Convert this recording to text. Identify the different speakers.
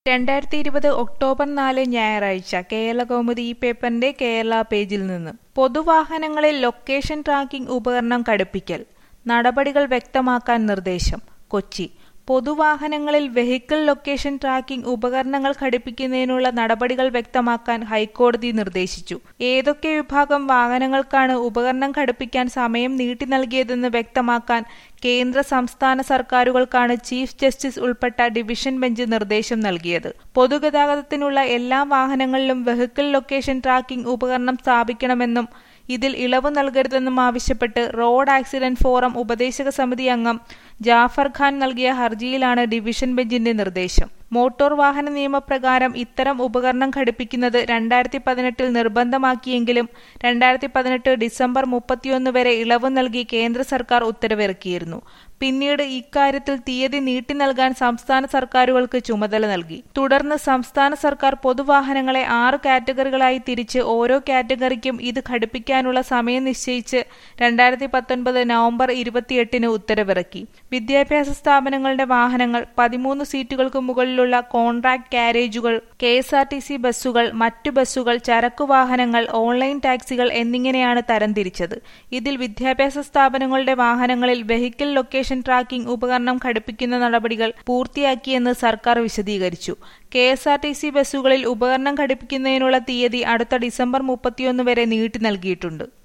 Speaker 1: രണ്ടായിരത്തി ഇരുപത് ഒക്ടോബർ നാല് ഞായറാഴ്ച കേരളകൗമുദി ഈ പേപ്പറിന്റെ കേരള പേജിൽ നിന്ന് പൊതുവാഹനങ്ങളിൽ ലൊക്കേഷൻ ട്രാക്കിംഗ് ഉപകരണം ഘടിപ്പിക്കൽ നടപടികൾ വ്യക്തമാക്കാൻ നിർദ്ദേശം കൊച്ചി പൊതുവാഹനങ്ങളിൽ വെഹിക്കിൾ ലൊക്കേഷൻ ട്രാക്കിംഗ് ഉപകരണങ്ങൾ ഘടിപ്പിക്കുന്നതിനുള്ള നടപടികൾ വ്യക്തമാക്കാൻ ഹൈക്കോടതി നിർദ്ദേശിച്ചു ഏതൊക്കെ വിഭാഗം വാഹനങ്ങൾക്കാണ് ഉപകരണം ഘടിപ്പിക്കാൻ സമയം നീട്ടി നൽകിയതെന്ന് വ്യക്തമാക്കാൻ കേന്ദ്ര സംസ്ഥാന സർക്കാരുകൾക്കാണ് ചീഫ് ജസ്റ്റിസ് ഉൾപ്പെട്ട ഡിവിഷൻ ബെഞ്ച് നിർദ്ദേശം നൽകിയത് പൊതുഗതാഗതത്തിനുള്ള എല്ലാ വാഹനങ്ങളിലും വെഹിക്കിൾ ലൊക്കേഷൻ ട്രാക്കിംഗ് ഉപകരണം സ്ഥാപിക്കണമെന്നും ഇതിൽ ഇളവ് നൽകരുതെന്നും ആവശ്യപ്പെട്ട് റോഡ് ആക്സിഡന്റ് ഫോറം ഉപദേശക സമിതി അംഗം ജാഫർ ഖാൻ നൽകിയ ഹർജിയിലാണ് ഡിവിഷൻ ബെഞ്ചിന്റെ നിർദ്ദേശം മോട്ടോർ വാഹന നിയമപ്രകാരം ഇത്തരം ഉപകരണം ഘടിപ്പിക്കുന്നത് രണ്ടായിരത്തി പതിനെട്ടിൽ നിർബന്ധമാക്കിയെങ്കിലും രണ്ടായിരത്തി പതിനെട്ട് ഡിസംബർ മുപ്പത്തിയൊന്ന് വരെ ഇളവ് നൽകി കേന്ദ്ര സർക്കാർ ഉത്തരവിറക്കിയിരുന്നു പിന്നീട് ഇക്കാര്യത്തിൽ തീയതി നീട്ടി നൽകാൻ സംസ്ഥാന സർക്കാരുകൾക്ക് ചുമതല നൽകി തുടർന്ന് സംസ്ഥാന സർക്കാർ പൊതുവാഹനങ്ങളെ ആറ് കാറ്റഗറികളായി തിരിച്ച് ഓരോ കാറ്റഗറിക്കും ഇത് ഘടിപ്പിക്കാനുള്ള സമയം നിശ്ചയിച്ച് രണ്ടായിരത്തി പത്തൊൻപത് നവംബർ ഇരുപത്തിയെട്ടിന് ഉത്തരവിറക്കി വിദ്യാഭ്യാസ സ്ഥാപനങ്ങളുടെ വാഹനങ്ങൾ പതിമൂന്ന് സീറ്റുകൾക്ക് മുകളിലുള്ള കോൺട്രാക്ട് കാരേജുകൾ K S R T C ബസ്സുകൾ മറ്റു ബസ്സുകൾ ചരക്കു വാഹനങ്ങൾ ഓൺലൈൻ ടാക്സികൾ എന്നിങ്ങനെയാണ് തരംതിരിച്ചത് ഇതിൽ വിദ്യാഭ്യാസ സ്ഥാപനങ്ങളുടെ വാഹനങ്ങളിൽ വെഹിക്കിൾ ലൊക്കേഷൻ ട്രാക്കിംഗ് ഉപകരണം ഘടിപ്പിക്കുന്ന നടപടികൾ പൂർത്തിയാക്കിയെന്ന് സർക്കാർ വിശദീകരിച്ചു K S R T C ബസ്സുകളിൽ ഉപകരണം ഘടിപ്പിക്കുന്നതിനുള്ള തീയതി അടുത്ത ഡിസംബർ മുപ്പത്തിയൊന്ന് വരെ നീട്ടി നൽകിയിട്ടുണ്ട്